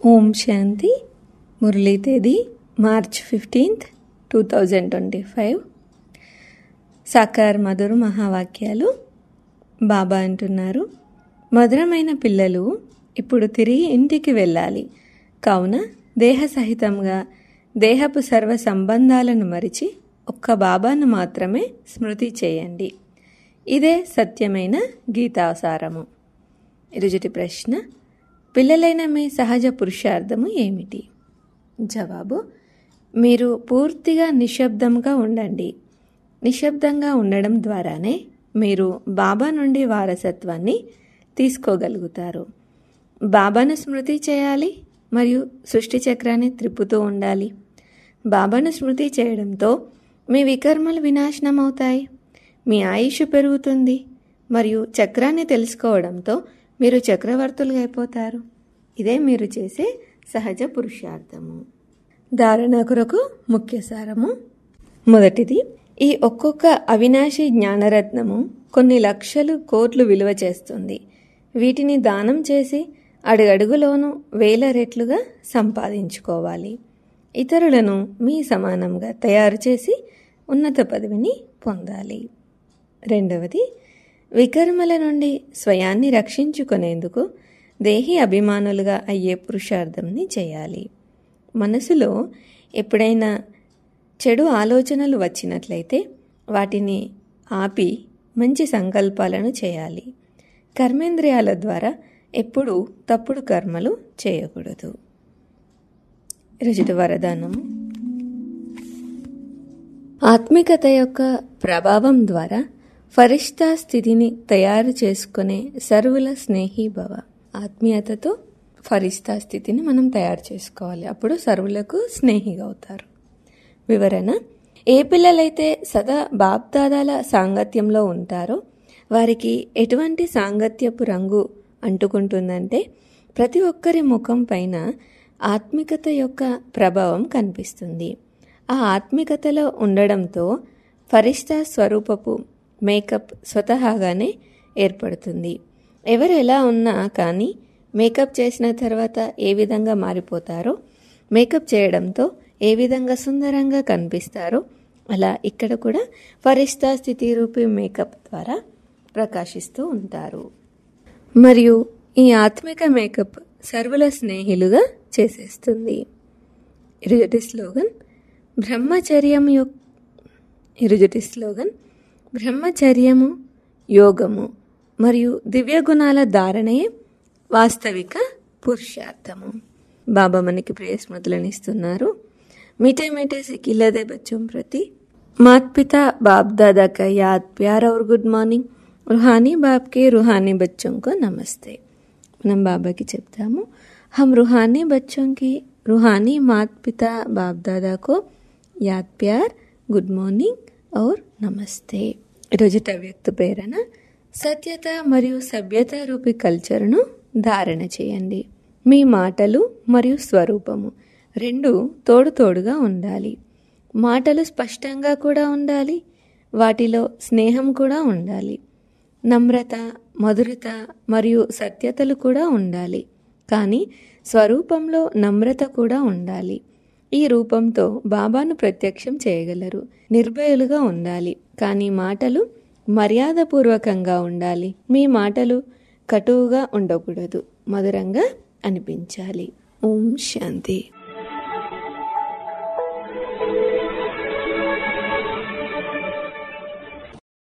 ఓం శాంతి మురళీ తేదీ March fifteenth two thousand twenty five సాకార్ మధుర మహావాక్యాలు బాబా అంటున్నారు మధురమైన పిల్లలు ఇప్పుడు తిరిగి ఇంటికి వెళ్ళాలి కావున దేహ సహితంగా దేహపు సర్వ సంబంధాలను మరిచి ఒక్క బాబాను మాత్రమే స్మృతి చేయండి ఇదే సత్యమైన గీతాసారము ఇరుజుటి ప్రశ్న పిల్లలైన మీ సహజ పురుషార్థము ఏమిటి జవాబు మీరు పూర్తిగా నిశ్శబ్దంగా ఉండండి నిశ్శబ్దంగా ఉండడం ద్వారానే మీరు బాబా నుండి వారసత్వాన్ని తీసుకోగలుగుతారు బాబాను స్మృతి చేయాలి మరియు సృష్టి చక్రాన్ని త్రిప్పుతూ ఉండాలి బాబాను స్మృతి చేయడంతో మీ వికర్మలు వినాశనం అవుతాయి మీ ఆయుష్ పెరుగుతుంది మరియు చక్రాన్ని తెలుసుకోవడంతో మీరు చక్రవర్తులుగా అయిపోతారు ఇదే మీరు చేసే సహజ పురుషార్థము ధారణ కొరకు ముఖ్య సారము మొదటిది ఈ ఒక్కొక్క అవినాశి జ్ఞానరత్నము కొన్ని లక్షలు కోట్లు విలువ చేస్తుంది వీటిని దానం చేసి అడుగడుగులోనూ వేల రెట్లుగా సంపాదించుకోవాలి ఇతరులను మీ సమానంగా తయారు చేసి ఉన్నత పదవిని పొందాలి రెండవది వికర్మల నుండి స్వయాన్ని రక్షించుకునేందుకు దేహి అభిమానులుగా అయ్యే పురుషార్థంని చేయాలి మనసులో ఎప్పుడైనా చెడు ఆలోచనలు వచ్చినట్లయితే వాటిని ఆపి మంచి సంకల్పాలను చేయాలి కర్మేంద్రియాల ద్వారా ఎప్పుడూ తప్పుడు కర్మలు చేయకూడదు రజత వరదానము ఆత్మికత యొక్క ప్రభావం ద్వారా ఫరిష్తా స్థితిని తయారు చేసుకునే సర్వుల స్నేహి భవ ఆత్మీయతతో ఫరిష్తా స్థితిని మనం తయారు చేసుకోవాలి అప్పుడు సర్వులకు స్నేహిగా అవుతారు వివరణ ఏ పిల్లలైతే సదా బాప్దాదాల సాంగత్యంలో ఉంటారో వారికి ఎటువంటి సాంగత్యపు రంగు అంటుకుంటుందంటే ప్రతి ఒక్కరి ముఖం పైన ఆత్మికత యొక్క ప్రభావం కనిపిస్తుంది ఆ ఆత్మికతలో ఉండడంతో ఫరిష్తా స్వరూపపు మేకప్ స్వతహాగానే ఏర్పడుతుంది ఎవరు ఎలా ఉన్నా కానీ మేకప్ చేసిన తర్వాత ఏ విధంగా మారిపోతారో మేకప్ చేయడంతో ఏ విధంగా సుందరంగా కనిపిస్తారో అలా ఇక్కడ కూడా ఫరిష్తా స్థితి రూపీ మేకప్ ద్వారా ప్రకాశిస్తూ ఉంటారు మరియు ఈ ఆత్మిక మేకప్ సర్వుల స్నేహిలుగా చేసేస్తుంది ఇరుజటి స్లోగన్ బ్రహ్మచర్యం యొక్క ఇరుజటి స్లోగన్ బ్రహ్మచర్యము యోగము మరియు దివ్య గుణాల ధారణయే వాస్తవిక పురుషార్థము బాబా మనకి ప్రియ స్మృతులను ఇస్తున్నారు मीठे मीठे से खिलते बच्चों प्रति मात पिता बाप दादा का याद प्यार और गुड మార్నింగ్ रूहानी बाप के रूहानी बच्चों को नमस्ते మనం బాబాకి చెప్తాము हम रूहानी बच्चों की रूहानी मात पिता बाप दादा को याद प्यार గుడ్ మార్నింగ్ और నమస్తే రోజుట వ్యక్తి ప్రేరణ సత్యత మరియు సభ్యత రూపి కల్చర్ను ధారణ చేయండి మీ మాటలు మరియు స్వరూపము రెండు తోడు తోడుగా ఉండాలి మాటలు స్పష్టంగా కూడా ఉండాలి వాటిలో స్నేహం కూడా ఉండాలి నమ్రత మధురత మరియు సత్యతలు కూడా ఉండాలి కానీ స్వరూపంలో నమ్రత కూడా ఉండాలి ఈ రూపంతో బాబాను ప్రత్యక్షం చేయగలరు నిర్భయులుగా ఉండాలి కానీ మాటలు మర్యాదపూర్వకంగా ఉండాలి మీ మాటలు కటువుగా ఉండకూడదు మధురంగా అనిపించాలి ఓం శాంతి